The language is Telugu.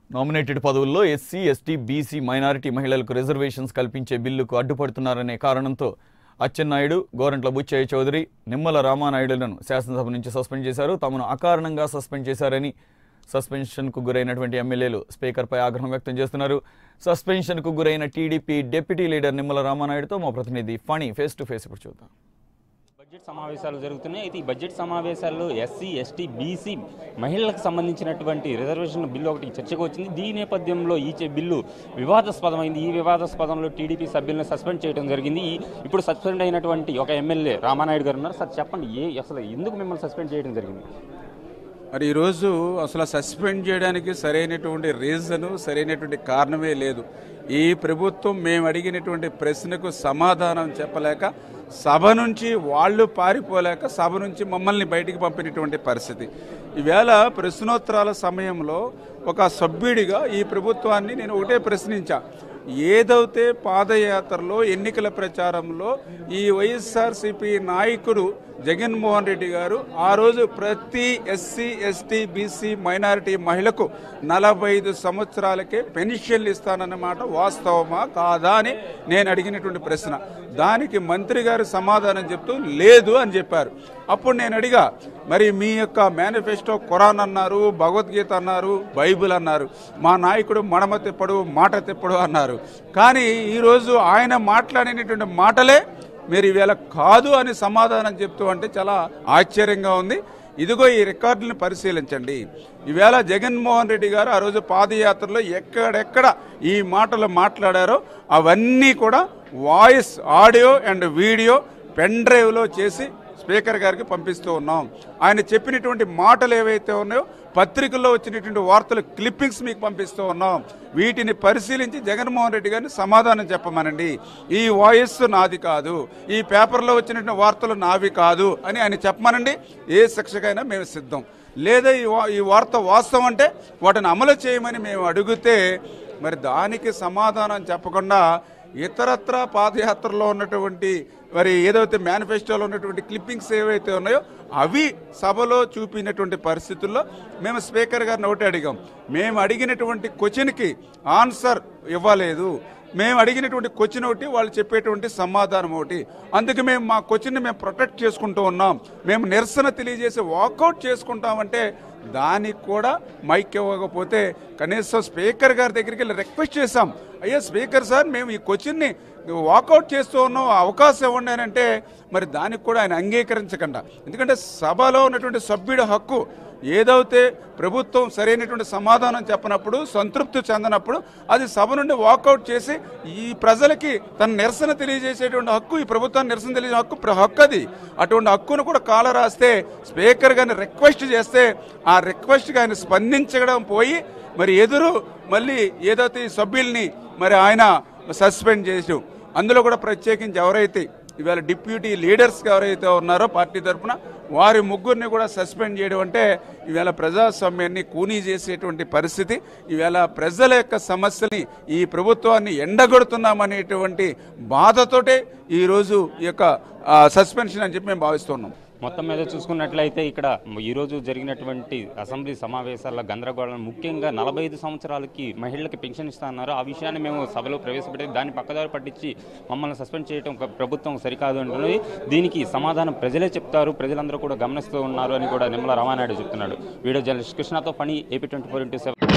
నామినేటెడ్ పదవుల్లో ఎస్సీ ఎస్టీ బీసీ మైనారిటీ మహిళలకు రిజర్వేషన్స్ కల్పించే బిల్లుకు అడ్డుపడుతున్నారనే కారణంతో అచ్చెన్నాయుడు గోరంట్ల బుచ్చయ్య చౌదరి నిమ్మల రామానాయుడులను శాసనసభ నుంచి సస్పెండ్ చేశారు తమను అకారణంగా సస్పెండ్ చేశారని సస్పెన్షన్కు గురైనటువంటి ఎమ్మెల్యేలు స్పీకర్పై ఆగ్రహం వ్యక్తం చేస్తున్నారు సస్పెన్షన్కు గురైన టీడీపీ డిప్యూటీ లీడర్ నిమ్మల రామానాయుడుతో మా ప్రతినిధి ఫణి ఫేస్ టు ఫేస్ ఇప్పుడు చూద్దాం బడ్జెట్ సమావేశాలు జరుగుతున్నాయి అయితే ఈ బడ్జెట్ సమావేశాల్లో ఎస్సీ ఎస్టీ బీసీ మహిళలకు సంబంధించినటువంటి రిజర్వేషన్ బిల్లు ఒకటి చర్చకు వచ్చింది దీని నేపథ్యంలో ఈ చే- బిల్లు వివాదాస్పదమైంది ఈ వివాదాస్పదంలో టీడీపీ సభ్యులను సస్పెండ్ చేయడం జరిగింది ఈ- ఇప్పుడు సస్పెండ్ అయినటువంటి ఒక ఎమ్మెల్యే రామానాయుడు గారు ఉన్నారు సార్ చెప్పండి ఏ అసలు ఎందుకు మిమ్మల్ని సస్పెండ్ చేయడం జరిగింది మరి ఈరోజు అసలు సస్పెండ్ చేయడానికి సరైనటువంటి రీజను సరైనటువంటి కారణమే లేదు ఈ ప్రభుత్వం మేము అడిగినటువంటి ప్రశ్నకు సమాధానం చెప్పలేక సభ నుంచి వాళ్ళు పారిపోలేక సభ నుంచి మమ్మల్ని బయటికి పంపినటువంటి పరిస్థితి ఈవేళ ప్రశ్నోత్తరాల సమయంలో ఒక సభ్యుడిగా ఈ ప్రభుత్వాన్ని నేను ఒకటే ప్రశ్నించా ఏదైతే పాదయాత్రలో ఎన్నికల ప్రచారంలో ఈ వైఎస్ఆర్సీపీ నాయకుడు జగన్మోహన్ రెడ్డి గారు ఆ రోజు ప్రతి ఎస్సీ ఎస్టీ బీసీ మైనారిటీ మహిళకు నలభై ఐదు సంవత్సరాలకే పెన్షన్లు ఇస్తానన్నమాట వాస్తవమా కాదా అని నేను అడిగినటువంటి ప్రశ్న దానికి మంత్రి గారు సమాధానం చెప్తూ లేదు అని చెప్పారు అప్పుడు నేను అడిగా మరి మీ యొక్క మేనిఫెస్టో ఖురాన్ అన్నారు భగవద్గీత అన్నారు బైబిల్ అన్నారు మా నాయకుడు మడమ తిప్పడు మాట తిప్పడు అన్నారు కానీ ఈరోజు ఆయన మాట్లాడినటువంటి మాటలే మీరు ఈవేళ కాదు అని సమాధానం చెప్తూ అంటే చాలా ఆశ్చర్యంగా ఉంది ఇదిగో ఈ రికార్డులను పరిశీలించండి ఈవేళ జగన్మోహన్ రెడ్డి గారు ఆ రోజు పాదయాత్రలో ఎక్కడెక్కడ ఈ మాటలు మాట్లాడారో అవన్నీ కూడా voice audio and video pen డ్రైవ్లో చేసి స్పీకర్ గారికి పంపిస్తూ ఉన్నాం ఆయన చెప్పినటువంటి మాటలు ఏవైతే ఉన్నాయో పత్రికల్లో వచ్చినటువంటి వార్తలు క్లిప్పింగ్స్ మీకు పంపిస్తూ ఉన్నాం వీటిని పరిశీలించి జగన్మోహన్ రెడ్డి గారిని సమాధానం చెప్పమనండి ఈ వాయిస్ నాది కాదు ఈ పేపర్లో వచ్చినటువంటి వార్తలు నావి కాదు అని ఆయన చెప్పమనండి ఏ శిక్షకైనా మేము సిద్ధం లేదా ఈ వా- ఈ వార్త వాస్తవం అంటే వాటిని అమలు చేయమని మేము అడిగితే మరి దానికి సమాధానం చెప్పకుండా ఇతరత్ర పాదయాత్రలో ఉన్నటువంటి మరి ఏదైతే మేనిఫెస్టోలో ఉన్నటువంటి క్లిప్పింగ్స్ ఏవైతే ఉన్నాయో అవి సభలో చూపినటువంటి పరిస్థితుల్లో మేము స్పీకర్ గారిని ఒకటి అడిగాం మేము అడిగినటువంటి క్వశ్చన్కి ఆన్సర్ ఇవ్వలేదు మేము అడిగినటువంటి క్వశ్చన్ ఒకటి వాళ్ళు చెప్పేటువంటి సమాధానం ఒకటి అందుకే మేము మా క్వశ్చన్ని మేము ప్రొటెక్ట్ చేసుకుంటూ ఉన్నాం మేము నిరసన తెలియజేసి వాకౌట్ చేసుకుంటామంటే దానికి కూడా మైక్ ఇవ్వకపోతే కనీసం స్పీకర్ గారి దగ్గరికి వెళ్ళి రిక్వెస్ట్ చేశాం అయ్యా స్పీకర్ సార్ మేము ఈ క్వశ్చన్ని వాకౌట్ చేస్తూ ఉన్నాం అవకాశం ఇవ్వండి అని అంటే మరి దానికి కూడా ఆయన అంగీకరించకుండా ఎందుకంటే సభలో ఉన్నటువంటి సభ్యుడి హక్కు ఏదైతే ప్రభుత్వం సరైనటువంటి సమాధానం చెప్పనప్పుడు సంతృప్తి చెందనప్పుడు అది సభ నుండి వాకౌట్ చేసి ఈ ప్రజలకి తన నిరసన తెలియజేసేటువంటి హక్కు ఈ ప్రభుత్వాన్ని నిరసన తెలియజే హక్కు ప్ర- హక్కు అది అటువంటి హక్కును కూడా కాల రాస్తే స్పీకర్ గారిని రిక్వెస్ట్ చేస్తే ఆ రిక్వెస్ట్కి ఆయన స్పందించడం పోయి మరి ఎదురు మళ్ళీ ఏదైతే ఈ సభ్యుల్ని మరి ఆయన సస్పెండ్ చేసి అందులో కూడా ప్రత్యేకించి ఎవరైతే ఇవాళ డిప్యూటీ లీడర్స్ ఎవరైతే ఉన్నారో పార్టీ తరఫున వారి ముగ్గురిని కూడా సస్పెండ్ చేయడం అంటే ఈవేళ ప్రజాస్వామ్యాన్ని కూనీ చేసేటువంటి పరిస్థితి ఈవేళ ప్రజల యొక్క సమస్యని ఈ ప్రభుత్వాన్ని ఎండగొడుతున్నామనేటువంటి బాధతోటే ఈరోజు ఈ యొక్క సస్పెన్షన్ అని చెప్పి మేము భావిస్తున్నాం మొత్తం మీద చూసుకున్నట్లయితే ఇక్కడ ఈ రోజు జరిగినటువంటి అసెంబ్లీ సమావేశాల గందరగోళం ముఖ్యంగా నలభై ఐదు సంవత్సరాలకి మహిళలకు పెన్షన్ ఇస్తా అన్నారు ఆ విషయాన్ని మేము సభలో ప్రవేశపెట్టి దాన్ని పక్కదారి పట్టించి మమ్మల్ని సస్పెండ్ చేయడం ఒక ప్రభుత్వం సరికాదు అంటున్నది దీనికి సమాధానం ప్రజలే చెప్తారు ప్రజలందరూ కూడా గమనిస్తూ ఉన్నారు అని కూడా నిమ్మల రామానాయుడు చెప్తున్నాడు వీడియో జర్నలిస్ట్ కృష్ణతో పని AP twenty four into seven